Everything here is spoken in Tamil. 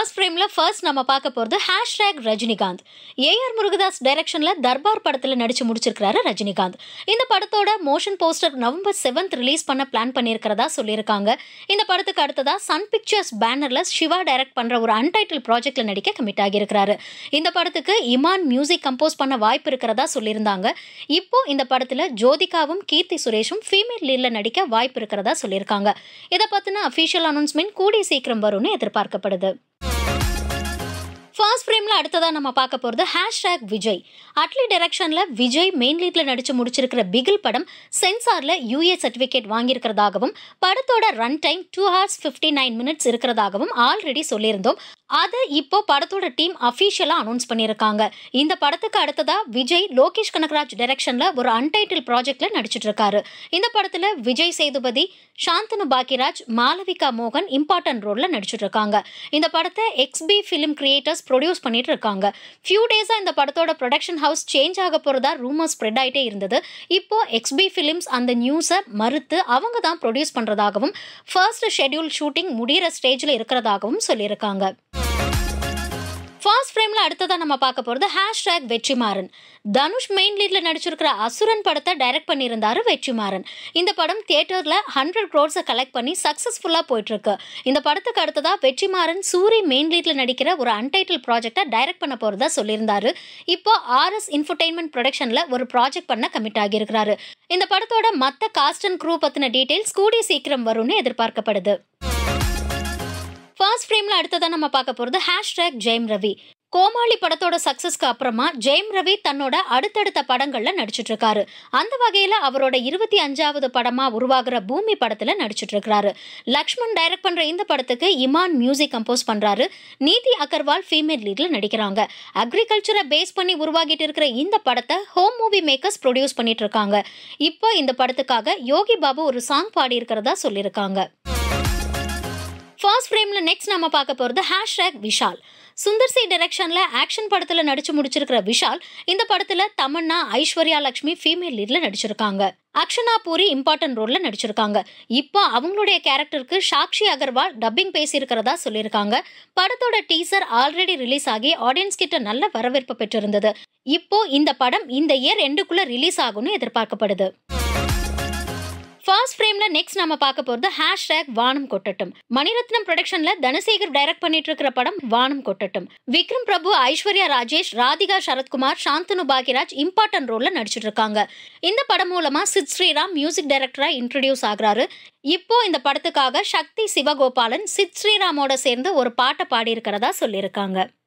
ஃபர்ஸ்ட் ஃப்ரேம்ல ஃபர்ஸ்ட் நம்ம பார்க்க போறது ஹேஷ்டேக் ரஜினிகாந்த் ஏஆர் முருகதாஸ் டைரக்ஷன்ல தர்பார் படத்துல நடிச்சு முடிச்சிருக்காரு ரஜினிகாந்த் இந்த படத்தோட motion poster November seventh release பண்ண பிளான் பண்ணியிருக்கிறதா சொல்லியிருக்காங்க இந்த படத்துக்கு அடுத்ததா சன் பிக்சர்ஸ் பேனர்ல சிவா டைரக்ட் பண்ற ஒரு அன்டைட்டில் ப்ராஜெக்ட்ல நடிக்க கமிட் ஆகியிருக்கிறாரு இந்த படத்துக்கு இமான் மியூசிக் கம்போஸ் பண்ண வாய்ப்பு இருக்கிறதா சொல்லியிருந்தாங்க இப்போ இந்த படத்துல ஜோதிகாவும் கீர்த்தி சுரேஷும் ஃபீமேல் லீட்ல நடிக்க வாய்ப்பு இருக்கிறதா சொல்லியிருக்காங்க இதை பத்தின அஃபீஷியல் அனௌன்ஸ்மெண்ட் கூடிய சீக்கிரம் வரும்னு எதிர்பார்க்கப்படுது ஃபர்ஸ்ட் ஃப்ரேம்ல அடுத்ததா நம்ம பார்க்க போறது ஹேஷ்டேக் விஜய் அட்லி டைரக்ஷன்ல விஜய் மெயின் லீட்ல நடிச்சு முடிச்சிருக்கிற பிகில் படம் சென்சார்ல யூஏ சர்டிபிகேட் வாங்கியிருக்கிறதாகவும் படத்தோட run time two hours fifty nine minutes இருக்கிறதாகவும் ஆல்ரெடி சொல்லியிருந்தோம் அதை இப்போ படத்தோட டீம் அஃபீஷியலா அனௌன்ஸ் பண்ணியிருக்காங்க இந்த படத்துக்கு அடுத்ததா விஜய் லோகேஷ் கனகராஜ் டைரக்ஷன்ல ஒரு அன்டைட்டில் ப்ராஜெக்ட்ல நடிச்சிட்டு இருக்காரு இந்த படத்துல விஜய் சேதுபதி சாந்தனு பாக்கியராஜ் மாளவிகா மோகன் இம்பார்ட்டன்ட் ரோல்ல நடிச்சிட்டு இருக்காங்க இந்த படத்தை எக்ஸ்பி ஃபிலிம் கிரியேட்டர்ஸ் ப்ரொடியூஸ் பண்ணிட்டு இருக்காங்க ஃபியூ டேஸா இந்த படத்தோட ப்ரொடக்ஷன் ஹவுஸ் சேஞ்ச் ஆக போறதா ரூமர் ஸ்ப்ரெட் ஆயிட்டே இருந்தது இப்போ எக்ஸ்பி ஃபிலிம்ஸ் அந்த நியூஸை மறுத்து அவங்க தான் ப்ரொடியூஸ் பண்றதாகவும் ஃபர்ஸ்ட் ஷெட்யூல் ஷூட்டிங் முடிகிற ஸ்டேஜ்ல இருக்கிறதாகவும் சொல்லியிருக்காங்க ஃபாஸ்ட் ஃப்ரேம்ல அடுத்ததா நம்ம பார்க்க போறது ஹேஷ்டேக் வெற்றிமாறன் தனுஷ் மெயின் லீட்ல நடிச்சிருக்கிற அசுரன் படத்தை டைரக்ட் பண்ணியிருந்தாரு வெற்றிமாறன் இந்த படம் தியேட்டர்ல ஹண்ட்ரட் க்ரோட்ஸை கலெக்ட் பண்ணி சக்சஸ்ஃபுல்லா போயிட்டு இருக்கு இந்த படத்துக்கு அடுத்ததா வெற்றிமாறன் சூரி மெயின் லீட்ல நடிக்கிற ஒரு அன்டைட்டில் ப்ராஜெக்டை டைரக்ட் பண்ண போறதா சொல்லியிருந்தாரு இப்போ ஆர்எஸ் இன்ஃபர்டைன்மெண்ட் ப்ரொடக்ஷன்ல ஒரு ப்ராஜெக்ட் பண்ண கமிட் ஆகியிருக்கிறாரு இந்த படத்தோட மத்த காஸ்ட் அண்ட் க்ரூ பத்தின டீடைல்ஸ் கூடிய சீக்கிரம் வரும்னு எதிர்பார்க்கப்படுது ஃபர்ஸ்ட் ஃப்ரேம்ல அடுத்ததா நம்ம பார்க்க போறது ஹேஷ்டேக் ஜெயம் ரவி கோமாளி படத்தோட சக்சஸ்க்கு அப்புறமா ஜெயம் ரவி தன்னோட அடுத்தடுத்த படங்கள்ல நடிச்சிட்டு இருக்காரு அந்த வகையில அவரோட இருபத்தி அஞ்சாவது படமா உருவாகிற பூமி படத்துல நடிச்சிட்டு இருக்காரு லக்ஷ்மண் டைரக்ட் பண்ற இந்த படத்துக்கு இமான் மியூசிக் கம்போஸ் பண்றாரு நீதி அகர்வால் ஃபீமேல் லீட்ல நடிக்கிறாங்க அக்ரிகல்ச்சரை பேஸ் பண்ணி உருவாகிட்டு இருக்கிற இந்த படத்தை ஹோம் மூவி மேக்கர்ஸ் ப்ரொடியூஸ் பண்ணிட்டு இருக்காங்க இப்போ இந்த படத்துக்காக யோகி பாபு ஒரு சாங் பாடி இருக்கிறதா சொல்லியிருக்காங்க ஃபர்ஸ்ட் ஃப்ரேம்ல நெக்ஸ்ட் நம்ம பார்க்க போறது ஹேஷ்டேக் விஷால் சுந்தர் சி டைரக்ஷன்ல ஆக்ஷன் படத்துல நடிச்சு முடிச்சிருக்கிற விஷால் இந்த படத்துல தமன்னா ஐஸ்வர்யா லட்சுமி ஃபீமேல் லீட்ல நடிச்சிருக்காங்க அக்ஷனா பூரி இம்பார்ட்டன்ட் ரோல்ல நடிச்சிருக்காங்க இப்போ அவங்களுடைய கேரக்டருக்கு சாக்ஷி அகர்வால் டப்பிங் பேசியிருக்கிறதா சொல்லியிருக்காங்க படத்தோட டீசர் ஆல்ரெடி ரிலீஸ் ஆகி ஆடியன்ஸ் கிட்ட நல்ல வரவேற்பு பெற்றிருந்தது இப்போ இந்த படம் இந்த இயர் எண்டுக்குள்ள ரிலீஸ் ஆகும்னு எதிர்பார்க்கப்படுது ஃபர்ஸ்ட் ஃப்ரேம்ல நெக்ஸ்ட் நம்ம பார்க்க போறது ஹேஷ்டேக் வானம் கொட்டட்டும் மணிரத்னம் ப்ரொடக்ஷன்ல தனசேகர் டைரக்ட் பண்ணிட்டு இருக்கிற படம் வானம் கொட்டட்டும் விக்ரம் பிரபு ஐஸ்வர்யா ராஜேஷ் ராதிகா சரத்குமார் சாந்தனு பாக்யராஜ் இம்பார்ட்டன்ட் ரோல்ல நடிச்சிட்டு இருக்காங்க இந்த படம் மூலமா சித் ஸ்ரீராம் மியூசிக் டைரக்டரா இன்ட்ரடியூஸ் ஆகுறாரு இப்போ இந்த படத்துக்காக சக்தி சிவகோபாலன் சித் ஸ்ரீராமோட சேர்ந்து ஒரு பாட்டை பாடி இருக்கிறதா சொல்லியிருக்காங்க